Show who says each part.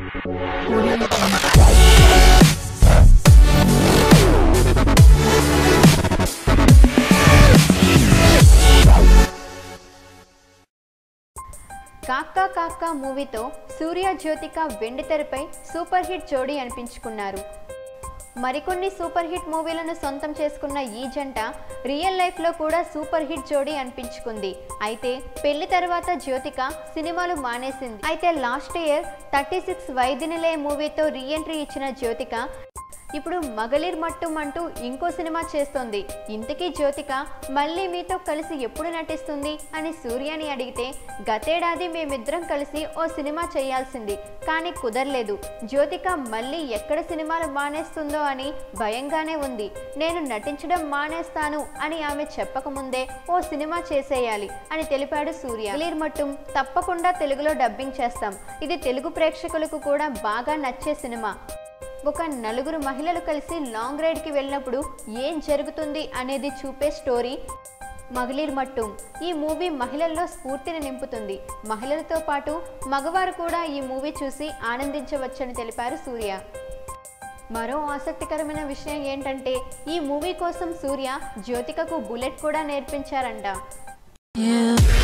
Speaker 1: కాక్కా కాక్కా మూవీతో సూర్య జ్యోతిక వెండితెరపై super hit జోడీ అనిపించుకున్నారు మరికొన్ని సూపర్ హిట్ మూవీలను సొంతం చేసుకున్న ఈ జంట రియల్ లైఫ్లో కూడా సూపర్ హిట్ జోడీ అనిపించుకుంది అయితే పెళ్లి తర్వాత జ్యోతిక సినిమాలు మానేసింది అయితే last year thirty six Vayadhinile మూవీతో రీఎంట్రీ ఇచ్చిన జ్యోతిక ఇప్పుడు మగలిర్ మట్టుం అంటూ ఇంకో సినిమా చేస్తోంది ఇంతకీ జ్యోతిక మళ్ళీ మీతో కలిసి ఎప్పుడు నటిస్తుంది అని సూర్యని అడిగితే గతేడాది మేమిద్దరం కలిసి ఓ సినిమా చేయాల్సింది కానీ కుదరలేదు జ్యోతిక మళ్ళీ ఎక్కడ సినిమాలు మానేస్తుందో అని భయంగానే ఉంది నేను నటించడం మానేస్తాను అని ఆమె చెప్పకముందే ఓ సినిమా చేసేయాలి అని తెలిపాడు సూర్య మగలిర్ మట్టుం తప్పకుండా తెలుగులో డబ్బింగ్ చేస్తాం ఇది తెలుగు ప్రేక్షకులకు కూడా బాగా నచ్చే సినిమా ఒక నలుగురు మహిళలు కలిసి లాంగ్ రైడ్కి వెళ్ళినప్పుడు ఏం జరుగుతుంది అనేది చూపే స్టోరీ మగలీర్ మట్టు ఈ మూవీ మహిళల్లో స్ఫూర్తిని నింపుతుంది మహిళలతో పాటు మగవారు కూడా ఈ మూవీ చూసి ఆనందించవచ్చని తెలిపారు సూర్య మరో ఆసక్తికరమైన విషయం ఏంటంటే ఈ మూవీ కోసం సూర్య జ్యోతికకు బుల్లెట్ కూడా నేర్పించారంట
Speaker 2: You